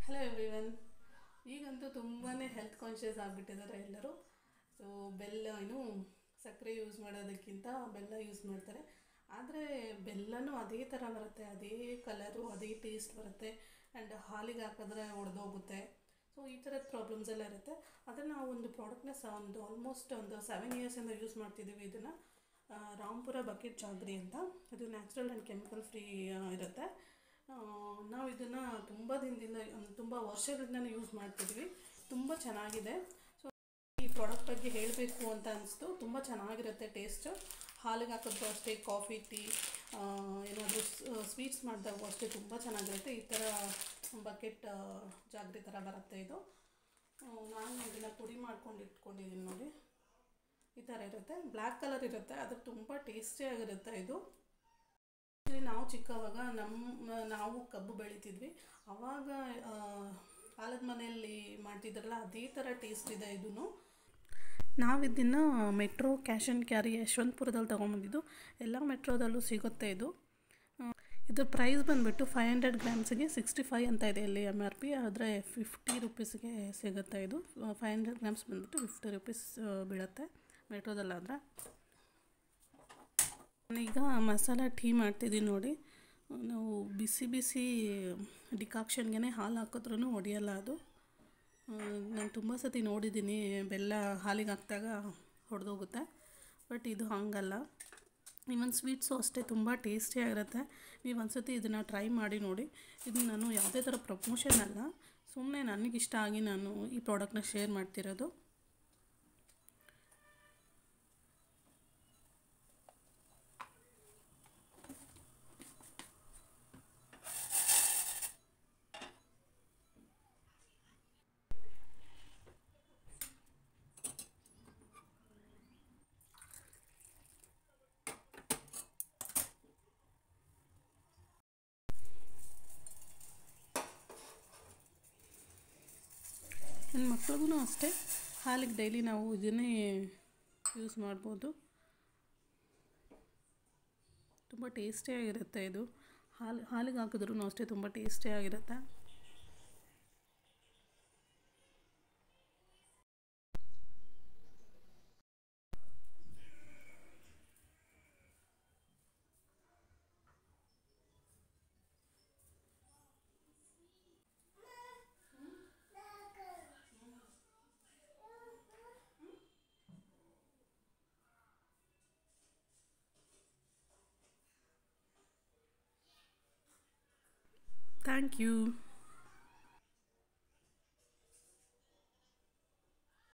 hello everyone ಈಗಂತೂ ತುಂಬಾ health conscious ಆಗಿಬಿಟ್ಟಿದ್ದಾರೆ ಎಲ್ಲರೂ ಸೊ ಬೆಲ್ಲ ಏನು ಸಕ್ಕರೆ ಯೂಸ್ ಮಾಡೋದಕ್ಕಿಂತ ಬೆಲ್ಲ ಯೂಸ್ ಮಾಡ್ತಾರೆ ಆದರೆ ಬೆಲ್ಲನೂ ಅದೇ ಥರ ಬರುತ್ತೆ ಅದೇ ಕಲರು ಅದೇ ಟೇಸ್ಟ್ ಬರುತ್ತೆ ಆ್ಯಂಡ್ ಹಾಲಿಗೆ ಹಾಕಿದ್ರೆ ಒಡೆದೋಗುತ್ತೆ ಸೊ ಈ ಥರದ ಪ್ರಾಬ್ಲಮ್ಸ್ ಎಲ್ಲ ಇರುತ್ತೆ ಅದನ್ನು ನಾವು ಒಂದು ಪ್ರಾಡಕ್ಟ್ನ ಸ ಒಂದು ಆಲ್ಮೋಸ್ಟ್ ಒಂದು ಸೆವೆನ್ ಇಯರ್ಸಿಂದ ಯೂಸ್ ಮಾಡ್ತಿದ್ದೀವಿ ಇದನ್ನು ರಾಂಪುರ ಬಕೆಟ್ ಜಾಗ್ರಿ ಅಂತ ಇದು ನ್ಯಾಚುರಲ್ ಆ್ಯಂಡ್ ಕೆಮಿಕಲ್ ಫ್ರೀ ಇರುತ್ತೆ ನಾವು ಇದನ್ನು ತುಂಬ ದಿನದಿಂದ ತುಂಬ ವರ್ಷಗಳಿಂದ ಯೂಸ್ ಮಾಡ್ತಿದ್ವಿ ತುಂಬ ಚೆನ್ನಾಗಿದೆ ಸೊ ಈ ಪ್ರಾಡಕ್ಟ್ ಬಗ್ಗೆ ಹೇಳಬೇಕು ಅಂತ ಅನಿಸ್ತು ತುಂಬ ಚೆನ್ನಾಗಿರುತ್ತೆ ಟೇಸ್ಟ್ ಹಾಲಿಗೆ ಹಾಕಿದ್ರು ಅಷ್ಟೇ ಕಾಫಿ ಟೀ ಏನಾದರೂ ಸ್ವೀಟ್ಸ್ ಮಾಡಿದಾಗೂ ಅಷ್ಟೇ ತುಂಬ ಚೆನ್ನಾಗಿರುತ್ತೆ ಈ ಥರ ಬಕೆಟ್ ಜಾಗ್ರಿ ಥರ ಬರುತ್ತೆ ಇದು ನಾನು ಇದನ್ನು ಪುಡಿ ಮಾಡ್ಕೊಂಡು ಇಟ್ಕೊಂಡಿದ್ದೀನಿ ನೋಡಿ ಈ ಥರ ಇರುತ್ತೆ ಬ್ಲ್ಯಾಕ್ ಕಲರ್ ಇರುತ್ತೆ ಅದು ತುಂಬ ಟೇಸ್ಟಿಯಾಗಿರುತ್ತೆ ಇದು ಆ್ಯಕ್ಚುಲಿ ನಾವು ಚಿಕ್ಕವಾಗ ನಮ್ಮ ನಾವು ಕಬ್ಬು ಬೆಳಿತಿದ್ವಿ ಆವಾಗ ಆಲದ ಮನೆಯಲ್ಲಿ ಮಾಡ್ತಿದ್ರಲ್ಲ ಅದೇ ಥರ ಟೇಸ್ಟ್ ಇದೆ ಇದೂ ನಾವು ಇದನ್ನು ಮೆಟ್ರೋ ಕ್ಯಾಶ್ ಆ್ಯಂಡ್ ಕ್ಯಾರಿ ಯಶವಂತಪುರದಲ್ಲಿ ತೊಗೊಂಬಂದಿದ್ದು ಎಲ್ಲ ಮೆಟ್ರೋದಲ್ಲೂ ಸಿಗುತ್ತೆ ಇದು ಇದು ಪ್ರೈಸ್ ಬಂದುಬಿಟ್ಟು ಫೈವ್ ಹಂಡ್ರೆಡ್ ಗ್ರಾಮ್ಸಿಗೆ ಸಿಕ್ಸ್ಟಿ ಫೈವ್ ಅಂತ ಇದೆ ಇಲ್ಲಿ ಎಮ್ ಆರ್ ಪಿ ಆದರೆ ಫಿಫ್ಟಿ ರುಪೀಸ್ಗೆ ಸಿಗುತ್ತೆ ಇದು ಫೈವ್ ಹಂಡ್ರೆಡ್ ಗ್ರಾಮ್ಸ್ ಬಂದುಬಿಟ್ಟು ಫಿಫ್ಟಿ ರುಪೀಸ್ ಬೀಳುತ್ತೆ ಮೆಟ್ರೋದಲ್ಲಾದರೆ ನಾನೀಗ ಮಸಾಲ ಟೀ ಮಾಡ್ತಿದ್ದೀನಿ ನೋಡಿ ನಾವು ಬಿಸಿ ಬಿಸಿ ಡಿಕಾಕ್ಷನ್ಗೆ ಹಾಲು ಹಾಕಿದ್ರೂ ಹೊಡೆಯಲ್ಲ ಅದು ನಾನು ತುಂಬ ಸತಿ ನೋಡಿದ್ದೀನಿ ಬೆಲ್ಲ ಹಾಲಿಗೆ ಹಾಕಿದಾಗ ಹೊಡೆದೋಗುತ್ತೆ ಬಟ್ ಇದು ಹಾಗಲ್ಲ ಇವನ್ ಸ್ವೀಟ್ಸು ಅಷ್ಟೇ ತುಂಬ ಟೇಸ್ಟಿಯಾಗಿರುತ್ತೆ ನೀವು ಒಂದ್ಸತಿ ಇದನ್ನು ಟ್ರೈ ಮಾಡಿ ನೋಡಿ ಇದು ನಾನು ಯಾವುದೇ ಥರ ಪ್ರಮೋಷನ್ ಅಲ್ಲ ಸುಮ್ಮನೆ ನನಗಿಷ್ಟ ಆಗಿ ನಾನು ಈ ಪ್ರಾಡಕ್ಟ್ನ ಶೇರ್ ಮಾಡ್ತಿರೋದು ನನ್ನ ಮಕ್ಳಿಗೂ ಅಷ್ಟೇ ಹಾಲಿಗೆ ಡೈಲಿ ನಾವು ಇದನ್ನೇ ಯೂಸ್ ಮಾಡ್ಬೋದು ತುಂಬ ಟೇಸ್ಟಿಯಾಗಿರುತ್ತೆ ಇದು ಹಾಲು ಹಾಲಿಗೆ ಹಾಕಿದ್ರೂ ಅಷ್ಟೇ ತುಂಬ ಟೇಸ್ಟಿಯಾಗಿರುತ್ತೆ ಥ್ಯಾಂಕ್ ಯು